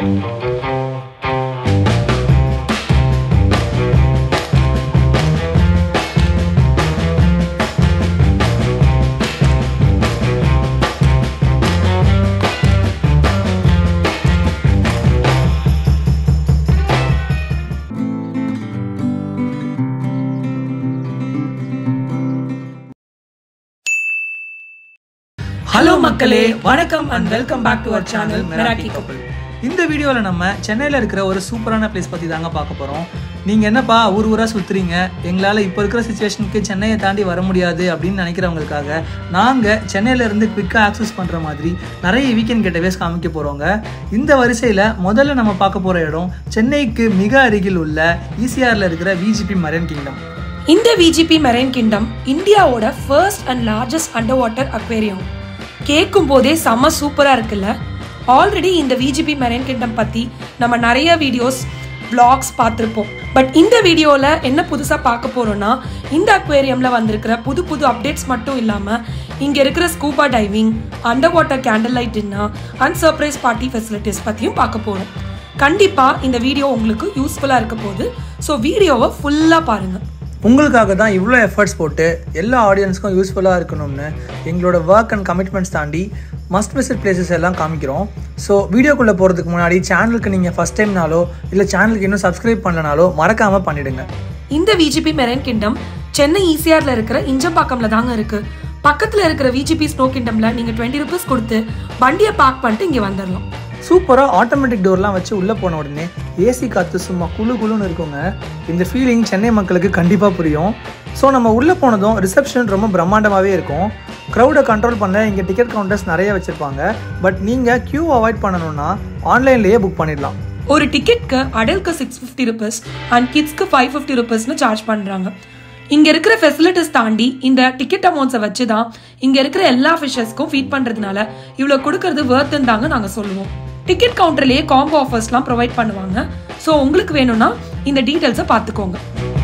hello மக்களே வணக்கம் and welcome back to our channel மெராட்டி கப்பல் இந்த வீடியோவில் நம்ம சென்னையில் இருக்கிற ஒரு சூப்பரான பிளேஸ் பற்றி தாங்க பார்க்க போகிறோம் நீங்கள் என்னப்பா ஊர் ஊராக சுற்றுறீங்க எங்களால் இப்போ இருக்கிற சுச்சுவேஷனுக்கு சென்னையை தாண்டி வர முடியாது அப்படின்னு நினைக்கிறவங்களுக்காக நாங்கள் சென்னையிலேருந்து குவிக்காக ஆக்சஸ் பண்ணுற மாதிரி நிறைய வீக்கெண்ட் கெட்டவேஸ் காமிக்க போகிறோங்க இந்த வரிசையில் முதல்ல நம்ம பார்க்க போகிற இடம் சென்னைக்கு மிக அருகில் உள்ள ஈசிஆரில் இருக்கிற விஜிபி மரன் கிங்டம் இந்த விஜிபி மெரைன் கிங்டம் இந்தியாவோட first and largest under water aquarium கேட்கும் போதே செம்ம சூப்பராக இருக்குல்ல ஆல்ரெடி இந்த விஜிபி மெரைன் கிங்டம் பற்றி நம்ம நிறைய வீடியோஸ் vlogs பார்த்துருப்போம் பட் இந்த வீடியோவில் என்ன புதுசாக பார்க்க போகிறோன்னா இந்த அக்வேரியமில் வந்திருக்கிற புது புது அப்டேட்ஸ் மட்டும் இல்லாமல் இங்கே இருக்கிற scuba diving under water candle light dinner and surprise party facilities பற்றியும் பார்க்க போகிறோம் கண்டிப்பாக இந்த வீடியோ உங்களுக்கு யூஸ்ஃபுல்லாக இருக்க போகுது ஸோ வீடியோவை ஃபுல்லாக பாருங்கள் உங்களுக்காக தான் இவ்வளோ எஃபர்ட்ஸ் போட்டு எல்லா ஆடியன்ஸ்க்கும் யூஸ்ஃபுல்லாக இருக்கணும்னு எங்களோட ஒர்க் அண்ட் கமிட்மெண்ட்ஸ் தாண்டி மஸ்ட் விசிட் பிளேசஸ் எல்லாம் காமிக்கிறோம் ஸோ வீடியோக்குள்ளே போகிறதுக்கு முன்னாடி சேனலுக்கு நீங்கள் ஃபஸ்ட் டைம்னாலோ இல்லை சேனலுக்கு இன்னும் சப்ஸ்கிரைப் பண்ணலனாலோ மறக்காமல் பண்ணிடுங்க இந்த விஜிபி மெரைன் கிங்டம் சென்னை ஈசிஆர்ல இருக்கிற இஞ்சம்பாக்கம்ல தாங்க இருக்கு பக்கத்துல இருக்கிற விஜிபி ஸ்னோ கிங்டம்ல நீங்க டுவெண்ட்டி ருபீஸ் கொடுத்து வண்டியை பார்க் பண்ணிட்டு இங்க வந்துடலாம் சூப்பராக ஆட்டோமேட்டிக் டோர்லாம் வச்சு உள்ளே போன உடனே ஏசி காற்று சும்மா குளு குளுன்னு இருக்குங்க இந்த ஃபீலிங் சென்னை மக்களுக்கு கண்டிப்பாக புரியும் ஸோ நம்ம உள்ளே போனதும் ரிசப்ஷன் ரொம்ப பிரம்மாண்டமாகவே இருக்கும் க்ரௌடை கண்ட்ரோல் பண்ண இங்கே டிக்கெட் கவுண்டர்ஸ் நிறைய வச்சுருப்பாங்க பட் நீங்கள் க்யூ அவாய்ட் பண்ணணும்னா ஆன்லைன்லேயே புக் பண்ணிடலாம் ஒரு டிக்கெட்க்கு அடல்க்கு சிக்ஸ் ஃபிஃப்டி ருபீஸ் அண்ட் கிட்ஸ்க்கு ஃபைவ் ஃபிஃப்டி ருபீஸ்னு சார்ஜ் பண்றாங்க இங்க இருக்கிற ஃபெசிலிட்டிஸ் தாண்டி இந்த டிக்கெட் அமௌண்ட்ஸை வச்சு தான் இங்க இருக்கிற எல்லா ஃபிஷஸ்க்கும் ஃபீட் பண்றதுனால இவ்வளோ கொடுக்கறது வேர்த்துன்னு தாங்க நாங்க சொல்லுவோம் டிக்கெட் கவுண்டர்லயே காம்போ ஆஃபர்ஸ்லாம் ப்ரொவைட் பண்ணுவாங்க ஸோ உங்களுக்கு வேணும்னா இந்த டீட்டெயில்ஸை பார்த்துக்கோங்க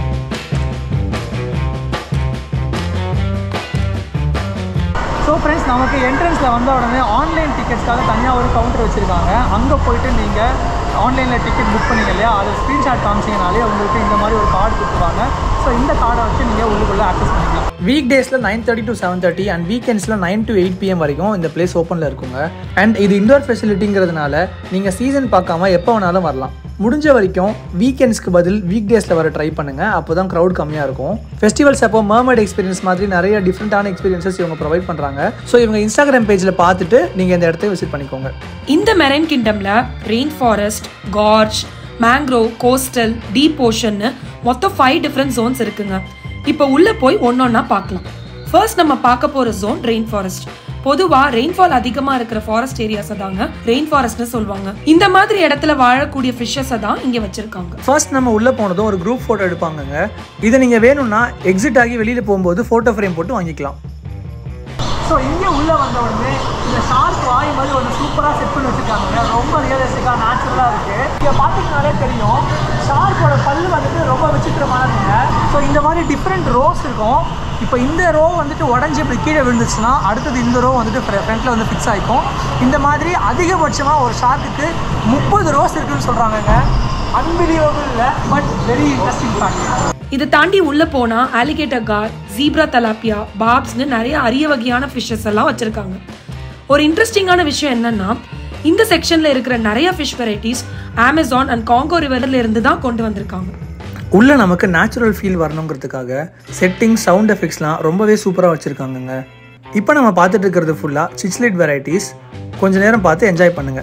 ஸோ ஃப்ரெண்ட்ஸ் நமக்கு என்ட்ரன்ஸில் வந்த உடனே ஆன்லைன் டிக்கெட்ஸ்க்காக தனியாக ஒரு கவுண்டர் வச்சுருக்காங்க அங்கே போயிட்டு நீங்கள் ஆன்லைனில் டிக்கெட் புக் பண்ணீங்க இல்லையா அதை ஸ்க்ரீன்ஷாட் காமிச்சிங்கனாலே உங்களுக்கு இந்த மாதிரி ஒரு கார்டு கொடுத்துருவாங்க ஸோ இந்த கார்டை வச்சு நீங்கள் உள்ளுக்குள்ளே ஆக்சஸ் பண்ணிக்கலாம் வீக் டேஸில் nine thirty to seven thirty and வீக்கெண்ட்ஸில் நைன் டு எயிட் பிஎம் வரைக்கும் இந்த பிளேஸ் ஓப்பனில் இருக்குங்க அண்ட் இது இண்டோர் ஃபெசிலிட்டிங்கிறதுனால நீங்கள் சீசன் பார்க்காம எப்போ வேணாலும் வரலாம் முடிஞ்ச வரைக்கும் வீக்கெண்ட்ஸ்க்கு பதில் வீக் டேஸில் வர ட்ரை பண்ணுங்க அப்போ தான் க்ரௌட் கம்மியாக இருக்கும் ஃபெஸ்டிவல்ஸ் அப்போ மர்மட் எக்ஸ்பீரியன்ஸ் மாதிரி நிறைய டிஃப்ரெண்ட்டான எக்ஸ்பீரியன்சஸ் இவங்க ப்ரொவைட் பண்ணுறாங்க ஸோ இவங்க இன்ஸ்டாகிராம் பேஜில் பார்த்துட்டு நீங்கள் இந்த இடத்த விசிட் பண்ணிக்கோங்க இந்த மெரைன் கிங்டம்ல rain forest gorge mangrove coastal deep ஓஷன்னு மொத்தம் ஃபைவ் டிஃப்ரெண்ட் ஜோன்ஸ் இருக்குங்க இப்போ உள்ள போய் ஒன்னொன்னா பார்க்கலாம் ஃபர்ஸ்ட் நம்ம பார்க்க போற ஜோன் ரெயின் ஃபாரஸ்ட் பொதுவா ரெயின்ஃபால் அதிகமா இருக்கிற ஃபாரஸ்ட் ஏரியாஸை தாங்க ரெயின் ஃபாரஸ்ட்னு சொல்லுவாங்க இந்த மாதிரி இடத்துல வாழக்கூடிய ஃபிஷ்ஷஸை தான் இங்க வச்சிருக்காங்க ஃபர்ஸ்ட் நம்ம உள்ளே போனதும் ஒரு குரூப் ஃபோட்டோ எடுப்பாங்கங்க இதை நீங்கள் வேணும்னா எக்ஸிட் ஆகி வெளியில் போகும்போது ஃபோட்டோ ஃப்ரேம் போட்டு வாங்கிக்கலாம் ஸோ இங்கே உள்ளே வந்த உடனே இந்த ஷார்க் வாய் மாதிரி ஒன்று சூப்பராக செட் பண்ணி வச்சுருக்காங்க ரொம்ப ரியலிஸ்டிக்காக நேச்சுரலாக இருக்குது இங்கே பார்த்தீங்கனாலே தெரியும் ஷார்க்கோட பல்லு வந்துட்டு ரொம்ப விசித்திரமானதுங்க ஸோ இந்த மாதிரி டிஃப்ரெண்ட் ரோஸ் இருக்கும் இப்போ இந்த ரோ வந்துட்டு உடஞ்சி இப்படி கீழே விழுந்துச்சுன்னா அடுத்தது இந்த ரோ வந்துட்டு ஃப்ரண்ட்டில் வந்து ஃபிக்ஸ் ஆகிக்கும் இந்த மாதிரி அதிகபட்சமாக ஒரு ஷார்க்குக்கு முப்பது ரோஸ் இருக்குன்னு சொல்கிறாங்கங்க அன்பிலியபிள் இல்லை பட் வெரி இன்ட்ரெஸ்டிங் ஃபேக்ட் இதை தாண்டி உள்ள போனா ஆலிகேட்டர் கார் ஜீப்ரா தலாப்பியா பாப்ஸ்னு நிறைய அரிய வகையான ஃபிஷ்ஷஸ் எல்லாம் வச்சிருக்காங்க ஒரு இன்ட்ரெஸ்டிங்கான விஷயம் என்னன்னா இந்த செக்ஷன்ல இருக்கிற நிறைய fish varieties Amazon and Congo ரிவர்ல இருந்து தான் கொண்டு வந்திருக்காங்க உள்ள நமக்கு நேச்சுரல் ஃபீல் வரணுங்கிறதுக்காக செட்டிங் சவுண்ட் எஃபெக்ட்ஸ்லாம் ரொம்பவே சூப்பராக வச்சுருக்காங்கங்க இப்போ நம்ம பார்த்துட்டு இருக்கிறது ஃபுல்லாக சிச்லைட் வெரைட்டிஸ் கொஞ்ச நேரம் பார்த்து என்ஜாய் பண்ணுங்கள்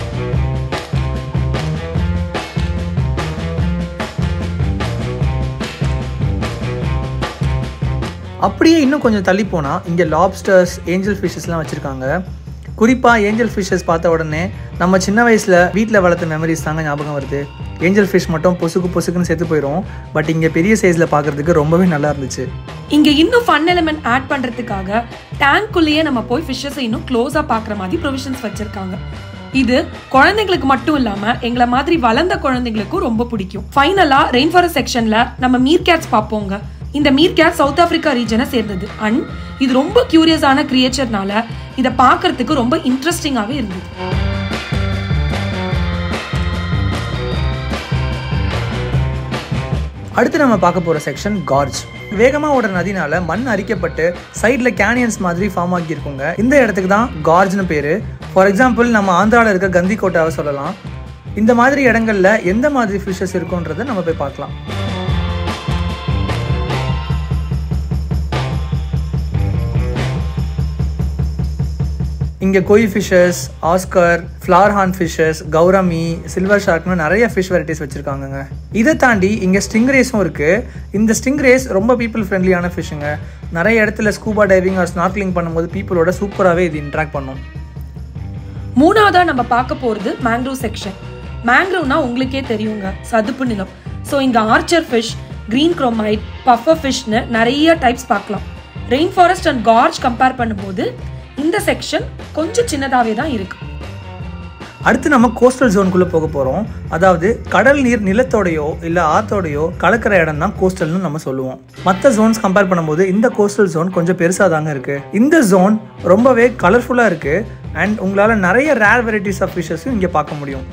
அப்படியே இன்னும் கொஞ்சம் தள்ளி போனால் இங்கே லாப்ஸ்டர்ஸ் ஏஞ்சல் ஃபிஷ்ஷஸ்லாம் வச்சுருக்காங்க குறிப்பாக ஏஞ்சல் ஃபிஷ்ஷஸ் பார்த்த உடனே நம்ம சின்ன வயசில் வீட்டில் வளர்த்த மெமரிஸ் தாங்க ஞாபகம் வருது ஏஞ்சல் ஃபிஷ் மட்டும் பொசுக்கு பொசுக்குன்னு செத்து போயிடும் பட் இங்கே பெரிய சைஸில் பார்க்குறதுக்கு ரொம்பவே நல்லா இருந்துச்சு இங்க இன்னும் ஃபன் எலிமெண்ட் ஆட் பண்றதுக்காக டேங்க்குள்ளேயே நம்ம போய் ஃபிஷ்ஷஸை இன்னும் க்ளோஸா பார்க்குற மாதிரி ப்ரொவிஷன்ஸ் வச்சிருக்காங்க இது குழந்தைங்களுக்கு மட்டும் இல்லாம எங்களை மாதிரி வளர்ந்த குழந்தைங்களுக்கும் ரொம்ப பிடிக்கும் ஃபைனலா ரெயின் ஃபாரஸ்ட் செக்ஷன்ல நம்ம மீர் கேட்ஸ் பார்ப்போங்க இந்த மீர் கேட் சவுத் ஆப்பிரிக்கா ரீஜனை சேர்ந்தது அண்ட் இது ரொம்ப கியூரியஸான கிரியேச்சர்னால இதை பார்க்கறதுக்கு ரொம்ப இன்ட்ரெஸ்டிங்காகவே இருந்தது அடுத்து நம்ம பார்க்க போகிற செக்ஷன் கார்ஜ் வேகமாக ஓடுற நதினால மண் அரிக்கப்பட்டு சைடில் கேனியன்ஸ் மாதிரி ஃபார்ம் ஆகியிருக்குங்க இந்த இடத்துக்கு தான் கார்ஜ்னு பேர் ஃபார் எக்ஸாம்பிள் நம்ம ஆந்திராவில் இருக்க கந்தி கோட்டாவை சொல்லலாம் இந்த மாதிரி இடங்கள்ல எந்த மாதிரி ஃபிஷஸ் இருக்குன்றதை நம்ம போய் பார்க்கலாம் இங்கே koi fishes Oscar flowerhorn fishes gourami silver ஷார்க்னு நிறைய ஃபிஷ் வெரைட்டிஸ் வச்சுருக்காங்கங்க இதை தாண்டி இங்கே ஸ்டிங்ரேஸும் இருக்குது இந்த ஸ்டிங்ரேஸ் ரொம்ப பீப்புள் ஃப்ரெண்ட்லியான ஃபிஷ்ஷுங்க நிறைய இடத்துல ஸ்கூபா டைவிங் ஆர் ஸ்நார்க்லிங் பண்ணும்போது பீப்புளோட சூப்பராகவே இது இன்ட்ராக்ட் பண்ணும் மூணாவதா நம்ம பார்க்க போகிறது மேங்க்ரோவ் செக்ஷன் மேங்க்ரோவ்னா உங்களுக்கே தெரியுங்க சதுப்பு நிலம் ஸோ இங்கே archer fish green chromide puffer ஃபிஷ்னு நிறைய டைப்ஸ் பார்க்கலாம் rain forest and gorge compare பண்ணும்போது இந்த செக்ஷன் கொஞ்சம் சின்னதாகவே தான் இருக்கு அடுத்து நம்ம கோஸ்டல் ஜோனுக்குள்ளே போக போகிறோம் அதாவது கடல் நீர் நிலத்தோடையோ இல்லை ஆத்தோடையோ கலக்கிற இடம் தான் கோஸ்டல்னு நம்ம சொல்லுவோம் மற்ற ஜோன்ஸ் கம்பேர் பண்ணும்போது இந்த கோஸ்டல் ஜோன் கொஞ்சம் பெருசாக தாங்க இருக்குது இந்த ஜோன் ரொம்பவே கலர்ஃபுல்லாக இருக்குது அண்ட் உங்களால் நிறைய ரேர் வெரைட்டிஸ் ஆஃப் ஃபிஷஸும் இங்கே பார்க்க முடியும்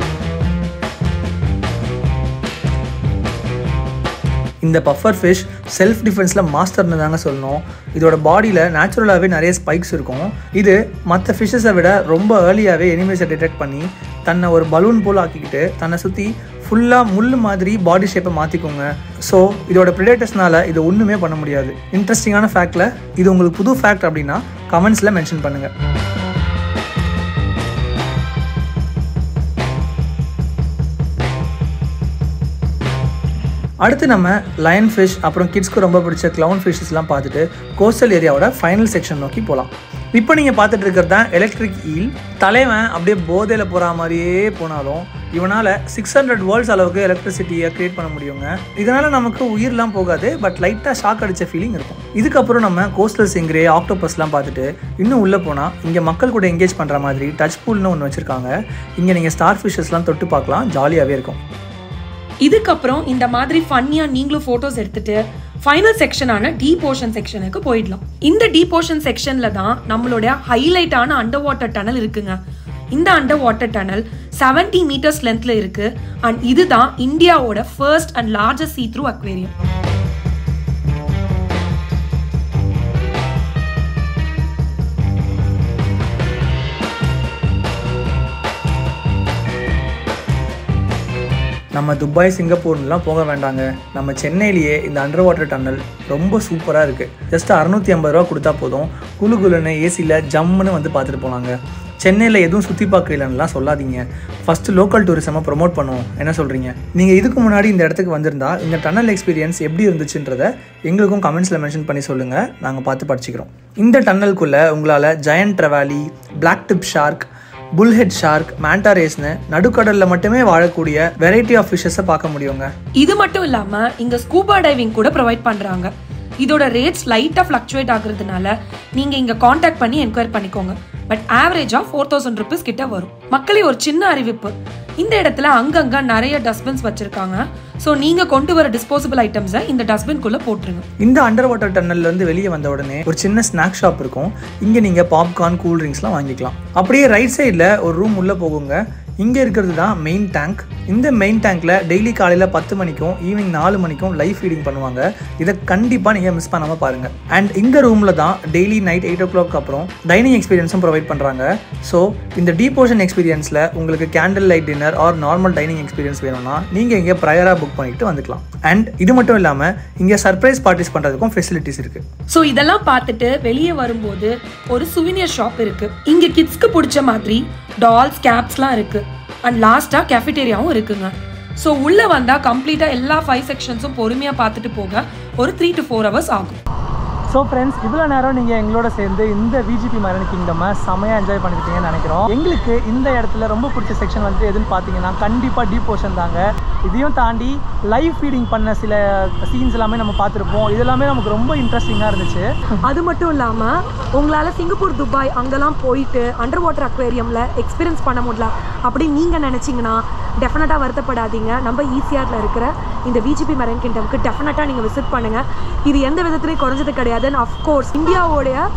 இந்த பஃபர் ஃபிஷ் செல்ஃப் டிஃபென்ஸில் மாஸ்டர்னு தாங்க சொல்லணும் இதோட பாடியில் நேச்சுரலாகவே நிறைய ஸ்பைக்ஸ் இருக்கும் இது மற்ற ஃபிஷ்ஷஸை விட ரொம்ப ஏர்லியாகவே எனிமேஸை டிடெக்ட் பண்ணி தன்னை ஒரு பலூன் போல் ஆக்கிக்கிட்டு தன்னை சுற்றி ஃபுல்லாக முள் மாதிரி பாடி ஷேப்பை மாற்றிக்கோங்க ஸோ இதோட ப்ரிடேட்டர்ஸ்னால இது ஒன்றுமே பண்ண முடியாது இன்ட்ரெஸ்டிங்கான ஃபேக்டில் இது உங்களுக்கு புது ஃபேக்ட் அப்படின்னா கமெண்ட்ஸில் மென்ஷன் பண்ணுங்கள் அடுத்து நம்ம லயன் ஃபிஷ் அப்புறம் கிட்ஸ்க்கு ரொம்ப பிடிச்ச க்ளவுன் ஃபிஷ்ஸ்லாம் பார்த்துட்டு கோஸ்டல் ஏரியாவோட ஃபைனல் செக்ஷன் நோக்கி போகலாம் இப்போ நீங்கள் பார்த்துட்டு இருக்கிறது தான் எலக்ட்ரிக் ஈல் தலைவன் அப்படியே போதையில் போகிற மாதிரியே போனாலும் இவனால் சிக்ஸ் ஹண்ட்ரட் வேர்ல்ட்ஸ் அளவுக்கு எலக்ட்ரிசிட்டியை க்ரியேட் பண்ண முடியுங்க இதனால் நமக்கு உயிர்லாம் போகாது பட் லைட்டாக ஷாக் அடித்த ஃபீலிங் இருக்கும் இதுக்கப்புறம் நம்ம கோஸ்டல் சிங்ரே ஆக்டோபஸ்லாம் பார்த்துட்டு இன்னும் உள்ளே போனால் இங்கே மக்கள் கூட எங்கேஜ் பண்ணுற மாதிரி டச் பூல்னு ஒன்று வச்சுருக்காங்க இங்கே நீங்கள் ஸ்டார் ஃபிஷஸ்லாம் தொட்டு பார்க்கலாம் ஜாலியாகவே இருக்கும் இதுக்கப்புறம் இந்த மாதிரி ஃபன்னியா நீங்களும் ஃபோட்டோஸ் எடுத்துட்டு ஃபைனல் செக்ஷனான டீப் ஓஷன் செக்ஷனுக்கு போயிடலாம் இந்த டீப் ஓஷன் செக்ஷன்ல தான் நம்மளுடைய ஹைலைட்டான அண்டர் வாட்டர் டனல் இருக்குங்க இந்த under water tunnel seventy metres லென்த்ல இருக்கு அண்ட் இதுதான் இந்தியாவோட first and largest see through aquarium நம்ம துபாய் சிங்கப்பூர்லாம் போக வேண்டாங்க நம்ம சென்னையிலேயே இந்த அண்டர் வாட்டர் டன்னல் ரொம்ப சூப்பராக இருக்குது ஜஸ்ட் அறநூற்றி ஐம்பது ரூபா கொடுத்தா போதும் குளு குலுன்னு ஏசியில் ஜம்முன்னு வந்து பார்த்துட்டு போனாங்க சென்னையில் எதுவும் சுற்றி பார்க்கலன்னுலாம் சொல்லாதீங்க ஃபஸ்ட்டு லோக்கல் டூரிசமை ப்ரொமோட் பண்ணுவோம் என்ன சொல்கிறீங்க நீங்கள் இதுக்கு முன்னாடி இந்த இடத்துக்கு வந்திருந்தா இந்த டன்னல் எக்ஸ்பீரியன்ஸ் எப்படி இருந்துச்சுன்றதை எங்களுக்கும் கமெண்ட்ஸில் மென்ஷன் பண்ணி சொல்லுங்கள் நாங்கள் பார்த்து படிச்சுக்கிறோம் இந்த டன்னலுக்குள்ளே உங்களால் giant trevally black tip shark bullhead shark manta ரேஸ்னு நடுக்கடலில் மட்டுமே வாழக்கூடிய வெரைட்டி ஆஃப் ஃபிஷஸை பார்க்க முடியுங்க இது மட்டும் இல்லாம இங்க ஸ்கூபா டைவிங் கூட ப்ரொவைட் பண்றாங்க இதோட ரேட்ஸ் லைட்டா ஃப்ளக்சுவேட் ஆகுறதுனால நீங்க இங்க காண்டாக்ட் பண்ணி என்கொயர் பண்ணிக்கோங்க பட் ஆவரேஜா ஃபோர் தௌசண்ட் ருபீஸ் கிட்ட வரும் மக்களே ஒரு சின்ன அறிவிப்பு இந்த இடத்துல அங்கங்க நிறைய டஸ்ட்பின்ஸ் வச்சிருக்காங்க ஸோ நீங்க கொண்டு வர டிஸ்போசபிள் ஐட்டம்ஸை இந்த டஸ்ட்பின்குள்ள போட்டுருங்க இந்த அண்டர் வாட்டர் டன்னல்ல இருந்து வெளியே வந்த உடனே ஒரு சின்ன ஸ்நாக் ஷாப் இருக்கும் இங்கே நீங்கள் பாப்கார்ன் கூல் ட்ரிங்க்ஸ்லாம் வாங்கிக்கலாம் அப்படியே ரைட் சைடில் ஒரு ரூம் உள்ளே போகுங்க இங்கே இருக்கிறது தான் மெயின் டேங்க் இந்த மெயின் டேங்க்கில் டெய்லி காலையில் பத்து மணிக்கும் ஈவினிங் நாலு மணிக்கும் லைவ் ஃபீடிங் பண்ணுவாங்க இதை கண்டிப்பாக நீங்கள் மிஸ் பண்ணாமல் பாருங்கள் அண்ட் இந்த ரூமில் தான் daily night eight o'clock அப்புறம் டைனிங் எக்ஸ்பீரியன்ஸும் ப்ரொவைட் பண்ணுறாங்க ஸோ இந்த டீப் ஓஷன் எக்ஸ்பீரியன்ஸில் உங்களுக்கு candle light dinner or normal dining experience வேணும்னா நீங்கள் இங்கே ப்ரையராக புக் பண்ணிட்டு வந்துக்கலாம் அண்ட் இது மட்டும் இல்லாமல் இங்கே சர்ப்ரைஸ் பார்ட்டிஸ் பண்ணுறதுக்கும் ஃபெசிலிட்டிஸ் இருக்குது ஸோ இதெல்லாம் பார்த்துட்டு வெளியே வரும்போது ஒரு சுவினியர் ஷாப் இருக்கு இங்க கிட்ஸ்க்கு பிடிச்ச மாதிரி டால்ஸ் கேப்ஸ்லாம் இருக்கு அண்ட் லாஸ்டா கேஃபிடேரியாவும் இருக்குங்க ஸோ உள்ள வந்தா கம்ப்ளீட்டா எல்லா ஃபைவ் செக்ஷன்ஸும் பொறுமையா பார்த்துட்டு போக ஒரு த்ரீ டு ஃபோர் ஹவர்ஸ் ஆகும் ஸோ ஃப்ரெண்ட்ஸ் இவ்வளோ நேரம் நீங்கள் எங்களோட சேர்ந்து இந்த விஜிபி மரண கிங்டமை செமையாக என்ஜாய் பண்ணியிருப்பீங்கன்னு நினைக்கிறோம் எங்களுக்கு இந்த இடத்துல ரொம்ப பிடிச்ச செக்ஷன் வந்து எதுன்னு பார்த்தீங்கன்னா கண்டிப்பாக டீப் ஓஷன் தாங்க இதையும் தாண்டி லைவ் ஃபீடிங் பண்ண சில சீன்ஸ் எல்லாமே நம்ம பார்த்துருப்போம் இது எல்லாமே நமக்கு ரொம்ப இன்ட்ரெஸ்டிங்காக இருந்துச்சு அது மட்டும் இல்லாமல் உங்களால் சிங்கப்பூர் துபாய் அங்கெல்லாம் போயிட்டு அண்டர் வாட்டர் அக்வேரியமில் எக்ஸ்பீரியன்ஸ் பண்ண முடியல அப்படின்னு நீங்கள் நினச்சிங்கன்னா டெஃபினட்டாக வருத்தப்படாதீங்க நம்ம ஈசிஆரில் இருக்கிற இந்த விஜிபி மெரைன் கிங்டம்க்கு டெஃபினட்டாக நீங்கள் விசிட் பண்ணுங்கள் இது எந்த விதத்துலையும் குறைஞ்சது கிடையாது அண்ட் அஃப்கோர்ஸ் இந்தியாவோடைய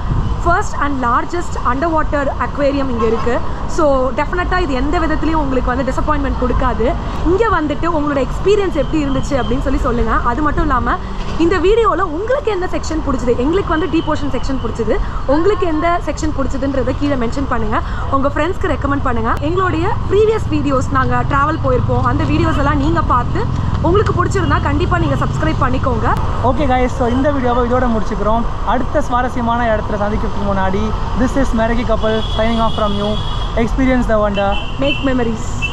first and largest under water aquarium இங்கே இருக்குது ஸோ டெஃபினட்டாக இது எந்த விதத்துலையும் உங்களுக்கு வந்து டிசப்பாயின்மெண்ட் கொடுக்காது இங்கே வந்துட்டு உங்களோட எக்ஸ்பீரியன்ஸ் எப்படி இருந்துச்சு அப்படின்னு சொல்லி சொல்லுங்கள் அது மட்டும் இல்லாமல் இந்த வீடியோவில் உங்களுக்கு எந்த செக்ஷன் பிடிச்சது எங்களுக்கு வந்து டீப் ஓஷன் செக்ஷன் பிடிச்சது உங்களுக்கு எந்த செக்ஷன் பிடிச்சதுன்றதை கீழே மென்ஷன் பண்ணுங்கள் உங்கள் ஃப்ரெண்ட்ஸ்க்கு ரெக்கமெண்ட் பண்ணுங்கள் எங்களுடைய ப்ரீவியஸ் வீடியோஸ் நாங்கள் ட்ராவல் போயிருப்போம் அந்த வீடியோஸ் எல்லாம் நீங்கள் பார்த்து உங்களுக்கு பிடிச்சிருந்தா கண்டிப்பாக நீங்கள் சப்ஸ்கிரைப் பண்ணிக்கோங்க ஓகே கைஸ் ஸோ இந்த வீடியோவை இதோட முடிச்சுக்கிறோம் அடுத்த சுவாரஸ்யமான இடத்துல சந்திக்கிறதுக்கு முன்னாடி திஸ் இஸ் மெரகி கப்பல் signing off from you experience the wonder make memories